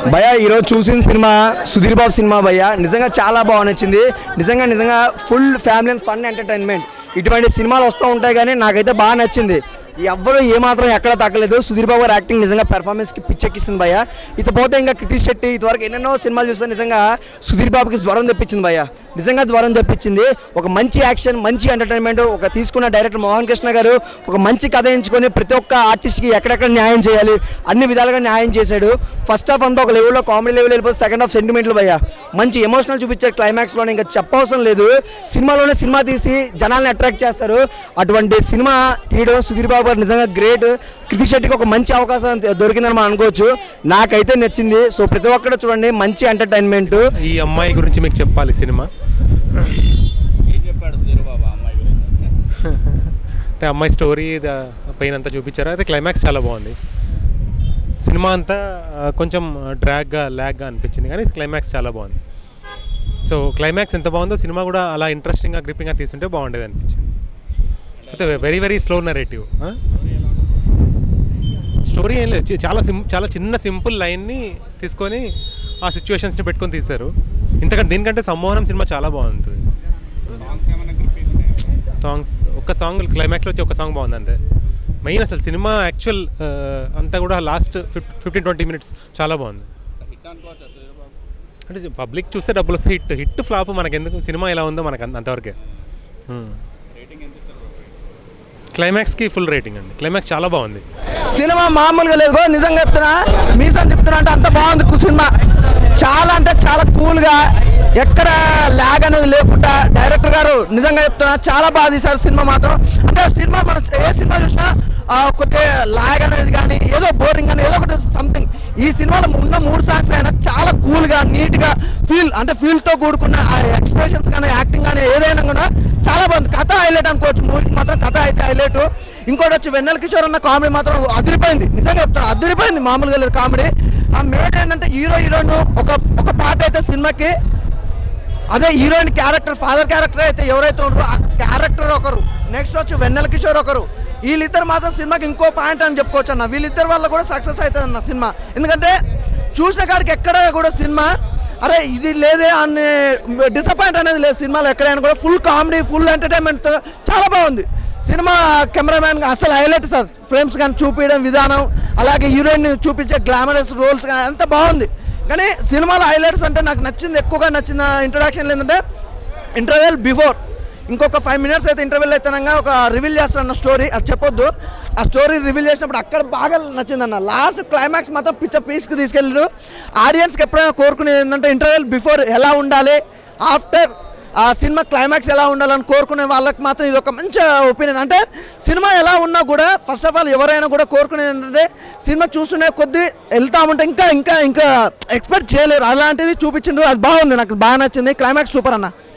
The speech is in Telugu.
భయ ఈరోజు చూసిన సినిమా సుధీర్ బాబు సినిమా భయ్య నిజంగా చాలా బాగా నచ్చింది నిజంగా నిజంగా full family and fun entertainment ఇటువంటి సినిమాలు వస్తూ ఉంటాయి కానీ నాకైతే బాగా నచ్చింది ఎవ్వరు ఏమాత్రం ఎక్కడ తగ్గలేదు సుధీర్ బాబు గారు యాక్టింగ్ నిజంగా పెర్ఫార్మెన్స్కి పిచ్చెక్కిస్తుంది భయ్య ఇకపోతే ఇంకా కృతి శెట్టి ఇదివరకు ఎన్నెన్నో సినిమాలు చూస్తే నిజంగా సుధీర్ బాబుకి జ్వరం తెప్పించింది భయ్య నిజంగా జ్వరం తెప్పించింది ఒక మంచి యాక్షన్ మంచి ఎంటర్టైన్మెంట్ ఒక తీసుకున్న డైరెక్టర్ మోహన్ కృష్ణ గారు ఒక మంచి కథ ఎంచుకొని ప్రతి ఒక్క ఆర్టిస్ట్కి ఎక్కడెక్కడ న్యాయం చేయాలి అన్ని విధాలుగా న్యాయం చేశాడు ఫస్ట్ హాఫ్ అంతా ఒక లెవెల్లో కామెడీ లెవెల్ వెళ్ళిపోతే సెకండ్ హాఫ్ సెంటిమెంట్లు భయ్య మంచి ఎమోషనల్ చూపించారు క్లైమాక్స్లోనే ఇంకా చెప్పవసరం లేదు సినిమాలోనే సినిమా తీసి జనాల్ని అట్రాక్ట్ చేస్తారు అటువంటి సినిమా తీయడం సుధీర్ బాబు గారు నిజంగా గ్రేట్ కృతి శెట్టికి ఒక మంచి అవకాశం దొరికిందని మనం అనుకోవచ్చు నాకైతే నచ్చింది సో ప్రతి ఒక్కరు చూడండి మంచి ఎంటర్టైన్మెంట్ ఈ అమ్మాయి గురించి మీకు చెప్పాలి సినిమా ఏం చెప్పాడు సుధీర్ బాబు ఆ అమ్మాయి గురించి అంటే అమ్మాయి స్టోరీ పైన అంతా చూపించారు అయితే క్లైమాక్స్ చాలా బాగుంది సినిమా అంతా ఆ, కొంచెం డ్రాగ్గా ల్యాగ్గా అనిపించింది కానీ క్లైమాక్స్ చాలా బాగుంది సో క్లైమాక్స్ ఎంత బాగుందో సినిమా కూడా అలా ఇంట్రెస్టింగ్గా గ్రిప్పింగ్గా తీసుంటే బాగుండేది అనిపించింది అయితే very very slow narrative story ఏం లేదు చి- చాలా సిం చాలా చిన్న సింపుల్ లైన్ని తీసుకొని ఆ సిచ్యువేషన్స్ని పెట్టుకొని తీశారు ఇంతకంటే దీనికంటే సమ్మోహనం సినిమా చాలా బాగుంటుంది సాంగ్స్ ఏమైనా గ్రిప్పింగ్ ఉన్నాయా సాంగ్స్ ఒక్క సాంగ్ క్లైమాక్స్లో వచ్చి ఒక సాంగ్ బాగుంది అంతే మెయిన్ అసలు సినిమా యాక్చువల్ అంతా కూడా లాస్ట్ ఫిఫ్టీన్ ట్వంటీ మినిట్స్ చాలా బాగుంది హిట్ అనుకోవచ్చా సుధీర్ బాబు అంటే పబ్లిక్ చూస్తే డబ్బులు వస్తే హిట్ హిట్ ఫ్లాప్ మనకి ఎందుకు సినిమా ఎలా ఉందో మనకు అంత- అంతవరకే రేటింగ్ ఎంత ఇస్తారు బాబు క్లైమాక్స్కి ఫుల్ రేటింగ్ అండి క్లైమాక్స్ చాలా బాగుంది సినిమా మామూలుగా లేదు బ్రో, నిజంగా చెప్తున్నా మీసం చెప్తున్నా అంటే అంత బాగుంది కు- సినిమా చాలా అంటే చాలా కూల్గా ఎక్కడ ల్యాగ్ అనేది లేకుండా డైరెక్టర్ గారు నిజంగా చెప్తున్నా చాలా బాగా తీశారు సినిమా మాత్రం అంటే సినిమా మనం ఏ సినిమా చూసినా ఆ, కొద్దిగా లాగ్ అనేది కానీ ఏదో బోరింగ్ కానీ ఏదో ఒకటి సంథింగ్ ఈ సినిమాలో ఉన్న మూడు సాంగ్స్ అయినా చాలా కూల్గా నీట్గా ఫీల్ అంటే ఫీల్తో కూడుకున్న ఆ ఎక్స్ప్రెషన్స్ కానీ యాక్టింగ్ కానీ ఏదైనా కూడా చాలా బాగుంది కథ హైలైట్ అనుకోవచ్చు మూవీకి మాత్రం కథ అయితే హైలైట్ ఇంకోటి వచ్చి వెన్నెల కిషోర్ అన్న కామెడీ మాత్రం అదిరిపోయింది నిజంగా చెప్తాను అదిరిపోయింది మామూలుగా లేదు కామెడీ ఆ మెయిన్ ఏంటంటే హీరో హీరోయిన్ ఒక ఒక పాట అయితే సినిమాకి అదే హీరోయిన్ క్యారెక్టర్ ఫాదర్ క్యారెక్టర్ అయితే ఎవరైతే ఉంటారో ఆ క్యారెక్టర్ ఒకరు నెక్స్ట్ వచ్చి వెన్నెల కిషోర్ ఒకరు వీళ్ళిద్దరు మాత్రం సినిమాకి ఇంకో పాయింట్ అని చెప్పుకోవచ్చు అన్న వీళ్ళిద్దరు వల్ల కూడా సక్సెస్ అవుతుంది అన్న సినిమా ఎందుకంటే చూసిన కాడికి ఎక్కడ కూడా సినిమా అరే ఇది లేదే అని డిసప్పాయింట్ అనేది లేదు సినిమాలో ఎక్కడైనా కూడా ఫుల్ కామెడీ ఫుల్ ఎంటర్టైన్మెంట్ చాలా బాగుంది సినిమా కెమెరామ్యాన్ అసలు హైలైట్ సార్ ఫ్రేమ్స్ కానీ చూపించడం విధానం అలాగే హీరోయిన్ చూపించే గ్లామరస్ రోల్స్ కానీ అంత బాగుంది కానీ సినిమాలో హైలైట్స్ అంటే నాకు నచ్చింది ఎక్కువగా నచ్చిన ఇంట్రొడక్షన్ ఏంటంటే ఇంటర్వెల్ బిఫోర్ ఇంకొక ఫైవ్ మినిట్స్ అయితే ఇంటర్వెల్ అయితేనంగా ఒక రివీల్ చేస్తానన్న స్టోరీ అది చెప్పొద్దు ఆ స్టోరీ రివీల్ చేసినప్పుడు అక్కడ బాగా నచ్చిందన్న లాస్ట్ క్లైమాక్స్ మాత్రం పిచ్చ పీస్కి తీసుకెళ్ళారు ఆడియన్స్కి ఎప్పుడైనా కోరుకునేది ఏంటంటే ఇంటర్వెల్ బిఫోర్ ఎలా ఉండాలి ఆఫ్టర్ ఆ సినిమా క్లైమాక్స్ ఎలా ఉండాలని కోరుకునే వాళ్ళకి మాత్రం ఇది ఒక మంచి ఒపీనియన్ అంటే సినిమా ఎలా ఉన్నా కూడా ఫస్ట్ ఆఫ్ ఆల్ ఎవరైనా కూడా కోరుకునేది ఏంటంటే సినిమా చూస్తునే కొద్దీ వెళ్తా ఉంటే ఇంకా ఇంకా ఇంకా ఎక్స్పెక్ట్ చేయలేరు అలాంటిది చూపించిండ్రు అది బాగుంది నాకు బాగా నచ్చింది క్లైమాక్స్ సూపర్ అన్న